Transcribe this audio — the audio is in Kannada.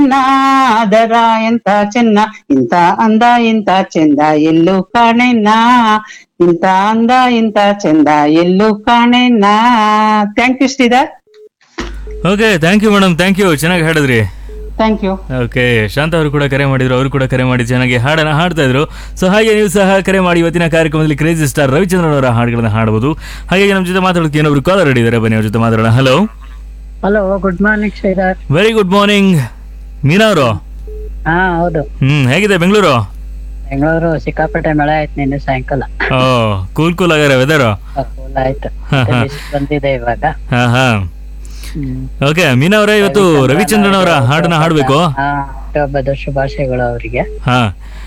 ನಾದರ ಎಂತ ಚೆನ್ನ ಇಂತ ಅಂದ ಇಂತ ಚೆಂದ ಎಲ್ಲೂ ಕಾಣೆನ್ನ ಇಂತ ಅಂದ ಇಂತ ಚೆಂದ ಎಲ್ಲೂ ಕಾಣೆನ್ನ thank you Sridhar okay thank you madam thank you ಚೆನ್ನಾಗಿ ಹಾಡಿದ್ರಿ ಥ್ಯಾಂಕ್ ಯು ಓಕೆ ಶಾಂತ ಅವರು ಕೂಡ ಕರೆ ಮಾಡಿದ್ರು ಅವರು ಕೂಡ ಕರೆ ಮಾಡಿ ಚೆನ್ನಾಗಿ ಹಾಡನ್ನ ಹಾಡ್ತಾ ಇದ್ರು ಸೊ ಹಾಗೆ ನೀವು ಸಹ ಕರೆ ಮಾಡಿ ಇವತ್ತಿನ ಕಾರ್ಯಕ್ರಮದಲ್ಲಿ ಕ್ರೇಜಿ ಸ್ಟಾರ್ ರವಿಚಂದ್ರನ್ ಅವರ ಹಾಡುಗಳನ್ನ ಹಾಡಬಹುದು ಹಾಗೆ ನಮ್ಮ ಜೊತೆ ಮಾತಾಡೋದಕ್ಕೆ ಏನೊಬ್ರು ಕಾಲರ್ ರೆಡಿ ಇದ್ದಾರೆ ಬನ್ನಿ ಅವ್ರ ಜೊತೆ ಮಾತಾಡೋಣ hello hello good morning Sridhar very good morning Meena ಅವರು ಹಾ ಹೌದು ಹ್ಮ್ ಹೇಗಿದೆ ಬೆಂಗಳೂರು ಬೆಂಗಳೂರು ಸಿಕ್ಕಾಪಟ್ಟೆ ಮಳೆ ಆಯ್ತು ನಿನ್ನೆ ಸಾಯಂಕಾಲ ಓ ಕೂಲ್ ಕೂಲ್ ಆಗ್ಯಾರ ವೆದರ್ ಕೂಲ್ ಆಯ್ತು ಹಾ, ಮತ್ತೆ ಹಾ. ಬಿಸ್ಲು ಬಂದಿದೆ ಇವಾಗ ಹಾ ಹಾ ಹ್ಮ್. ಓಕೆ ಮೀನಾ ಅವರೇ ಇವತ್ತು ರವಿಚಂದ್ರನ್ ಅವರ ಹಾಡನ್ನ ಹಾಡ್ಬೇಕು ಹಾ ಹುಟ್ಟುಹಬ್ಬದ ಶುಭಾಶಯಗಳು ಅವರಿಗೆ ಹಾ